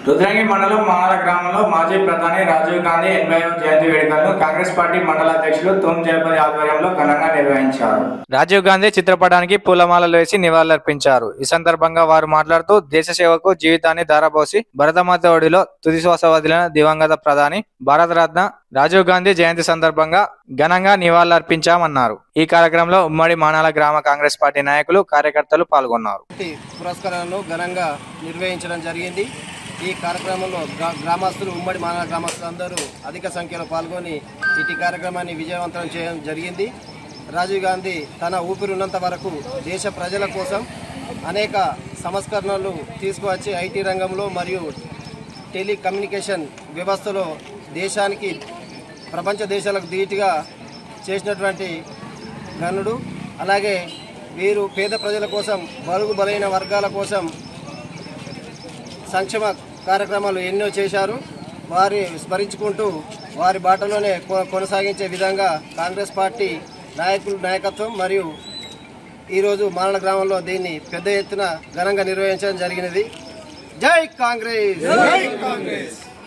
రుద్రంగి మండలం మానల గ్రామంలో మాజీ ప్రధాని రాజీవ్ గాంధీ ఎనభైవ జయంతి వేడుకలను కాంగ్రెస్ పార్టీ మండల అధ్యక్షులు తుమ్ జయపతి ఆధ్వర్యంలో ఘనంగా నిర్వహించారు రాజీవ్ గాంధీ చిత్రపటానికి పూలమాలలు వేసి నివాళులర్పించారు ఈ సందర్భంగా వారు మాట్లాడుతూ దేశ సేవకు జీవితాన్ని ధారపోసి భరతమాత ఒడిలో తుది శ్వాస వదిలిన దివంగత ప్రధాని భారతరత్న రాజీవ్ గాంధీ జయంతి సందర్భంగా ఘనంగా నివాళులర్పించామన్నారు ఈ కార్యక్రమంలో ఉమ్మడి మానాల గ్రామ కాంగ్రెస్ పార్టీ నాయకులు కార్యకర్తలు పాల్గొన్నారు పార్టీ పురస్కారాలను ఘనంగా నిర్వహించడం జరిగింది ఈ కార్యక్రమంలో గ్రా- గ్రామస్తులు ఉమ్మడి మానవ గ్రామస్తులు అందరూ అధిక సంఖ్యలో పాల్గొని ఇటు కార్యక్రమాన్ని విజయవంతం చేయడం జరిగింది రాజీవ్ గాంధీ తన ఊపిరి ఉన్నంత వరకు దేశ ప్రజల కోసం అనేక సంస్కరణలు తీసుకువచ్చి ఐటీ రంగంలో మరియు టెలికమ్యూనికేషన్ వ్యవస్థలో దేశానికి ప్రపంచ దేశాలకు ధీటుగా చేసినటువంటి గనుడు అలాగే వీరు పేద ప్రజల కోసం బలుగు బలైన వర్గాల కోసం సంక్షేమ కార్యక్రమాలు ఎన్నో చేశారు వారి స్మరించుకుంటూ వారి బాటలోనే కొ- కొనసాగించే విధంగా కాంగ్రెస్ పార్టీ నాయకులు నాయకత్వం మరియు ఈరోజు మానల గ్రామంలో దీన్ని పెద్ద ఎత్తున ఘనంగా నిర్వహించడం జరిగినది జై కాంగ్రెస్